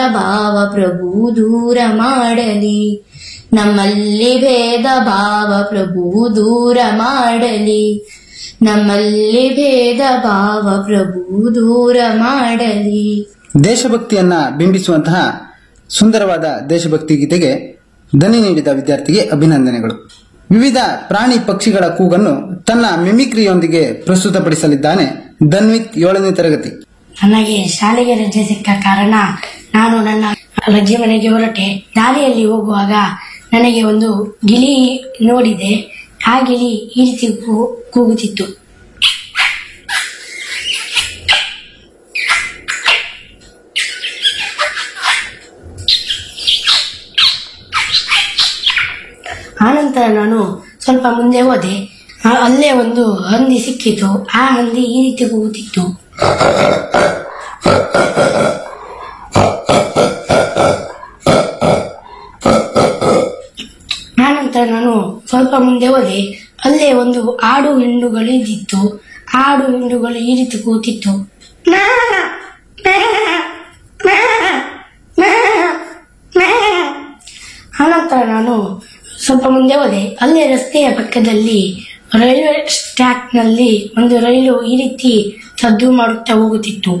ಭಾವ ಪ್ರಭು ದೂರ ಮಾಡಲಿ ನಮ್ಮಲ್ಲಿ ಭೇದ ಭಾವ ಪ್ರಭು ದೂರ ಮಾಡಲಿ ನಮ್ಮಲ್ಲಿ ಭೇದ ಭಾವ ಪ್ರಭು ದೂರ ಮಾಡಲಿ ದೇಶಭಕ್ತಿಯನ್ನ ಬಿಂಬಿಸುವಂತಹ ಸುಂದರವಾದ ದೇಶಭಕ್ತಿ ಗೀತೆಗೆ ದನಿ ನೀಡಿದ ವಿದ್ಯಾರ್ಥಿಗೆ ಅಭಿನಂದನೆಗಳು ವಿವಿಧ ಪ್ರಾಣಿ ಪಕ್ಷಿಗಳ ಕೂಗನ್ನು ತನ್ನ ಮಿಮಿಕ್ರಿಯೊಂದಿಗೆ ಪ್ರಸ್ತುತಪಡಿಸಲಿದ್ದಾನೆ ಧನ್ವಿತ್ ಏಳನೇ ತರಗತಿ ನನಗೆ ಶಾಲೆಗೆ ರಜೆ ಸಿಕ್ಕ ಕಾರಣ ನಾನು ನನ್ನ ರಜೆ ಮನೆಗೆ ಹೊರಟೆ ದಾರಿಯಲ್ಲಿ ಹೋಗುವಾಗ ನನಗೆ ಒಂದು ಗಿಳಿ ನೋಡಿದೆ ಆ ಗಿಳಿ ಈ ರೀತಿ ಕೂ- ಕೂಗುತ್ತಿತ್ತು ಆನಂತರ ನಾನು ಸ್ವಲ್ಪ ಮುಂದೆ ಹೋದೆ ಆ- ಅಲ್ಲೇ ಒಂದು ಹಂದಿ ಸಿಕ್ಕಿತು ಆ ಹಂದಿ ಈ ರೀತಿ ಕೂಗುತ್ತಿತ್ತು ಆನಂತರ ನಾನು ಸ್ವಲ್ಪ ಮುಂದೆ ಹೋದೆ ಅಲ್ಲೇ ಒಂದು ಆಡು ಹಿಂಡುಗಳು ಇದ್ದಿತ್ತು ಆಡು ಹಿಂಡುಗಳು ಈ ರೀತಿ ಕೂತಿತ್ತು ಮ್ಯಾ, ಮ್ಯಾ, ಮ್ಯಾ, ಮ್ಯಾ, ಮ್ಯಾ. ಆನಂತರ ನಾನು ಸ್ವಲ್ಪ ಮುಂದೆ ಹೋದೆ ಅಲ್ಲೇ ರಸ್ತೆಯ ಪಕ್ಕದಲ್ಲಿ ರೈಲ್ವೆ ಟ್ರ್ಯಾಕ್ನಲ್ಲಿ ಒಂದು ರೈಲು ಈ ರೀತಿ ಸದ್ದು ಮಾಡುತ್ತಾ ಹೋಗುತ್ತಿತ್ತು